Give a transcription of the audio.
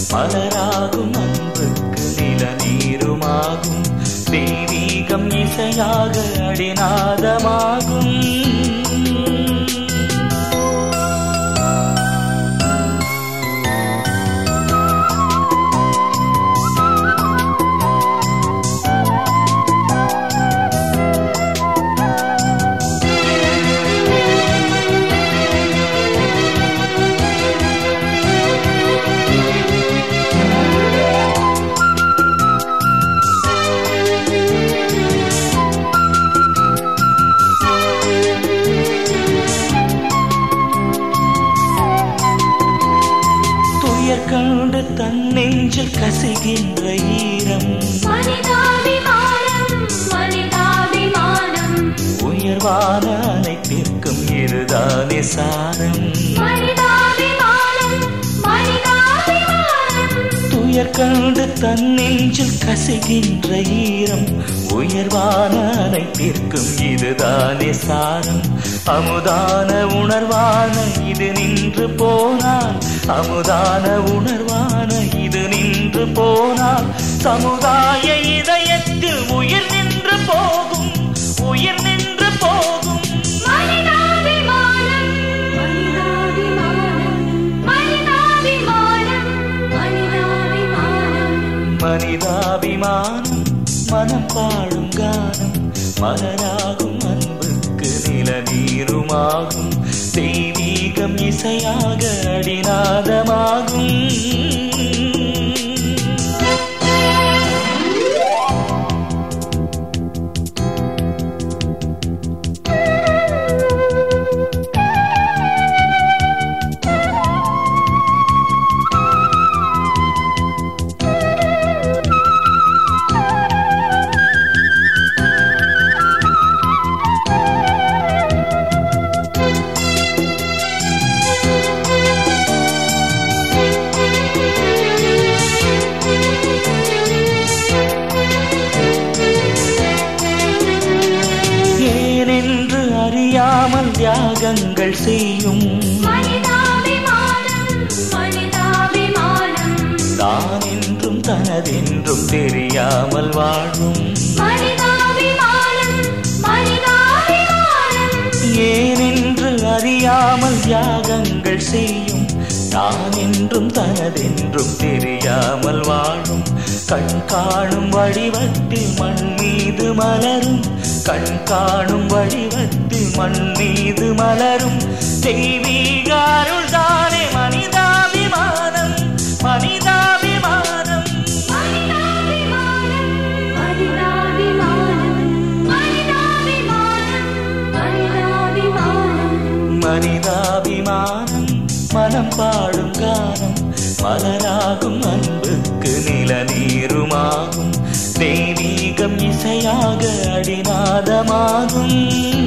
மலராகும் அன்புக்கு நில நீருமாகும் தெய்வீகம் இசையாக அடிநாதமாகும் துயர் கண்டு தன் நெஞ்சில் கசிகின்ற ஈரம் மனிதாபிமானம் மனிதாபிமானம் உயர்வான அனைத்திற்கும் இதுதானே சாரம் மனிதாபிமானம் மனிதாபிமானம் துயர் கண்டு தன் நெஞ்சில் கசிகின்ற ஈரம் உயர்வான அனைத்திற்கும் இதுதானே சாரம் அமுதான உணர்வான இது நின்று போனால் அமுதான உணர்வான இது நின்று போனால் சமுதாய இதயத்தில் உயிர் நின்று போகும் உயிர் நின்று போகும் மனிதாபிமானம் மனிதாபிமானம் மனிதாபிமானம் மனிதாபிமானம் மனிதாபிமானம் மனம் பாடும் கானம் மலராகும் அன்புக்கு நில நீருமாகும் தெய்வீகம் இசையாக அடிநாதமாகும் ஏனென்று அறியாமல் தியாகங்கள் செய்யும் மனிதாபிமானம் மனிதாபிமானம் தான் என்றும் தனதென்றும் தெரியாமல் வாழும் மனிதாபிமானம் மனிதாபிமானம் ஏனென்று அறியாமல் தியாகங்கள் செய்யும் தான் என்றும் தனதென்றும் தெரியாமல் வாழும் கண் காணும் வடிவத்தில் மண் மீது மலரும் கண் காணும் வடிவத்தில் மண் மீது மலரும் தெய்வீக அருள் தானே மனிதாபிமானம் மனிதாபிமானம் மனிதாபிமானம் மனிதாபிமானம் மனிதாபிமானம் மனிதாபிமானம் மனிதாபிமானம் மனம் பாடும் கானம் மலராகும் அன்புக்கு நில நீருமாகும் தெய்வீகம் இசையாக அடிநாதமாகும்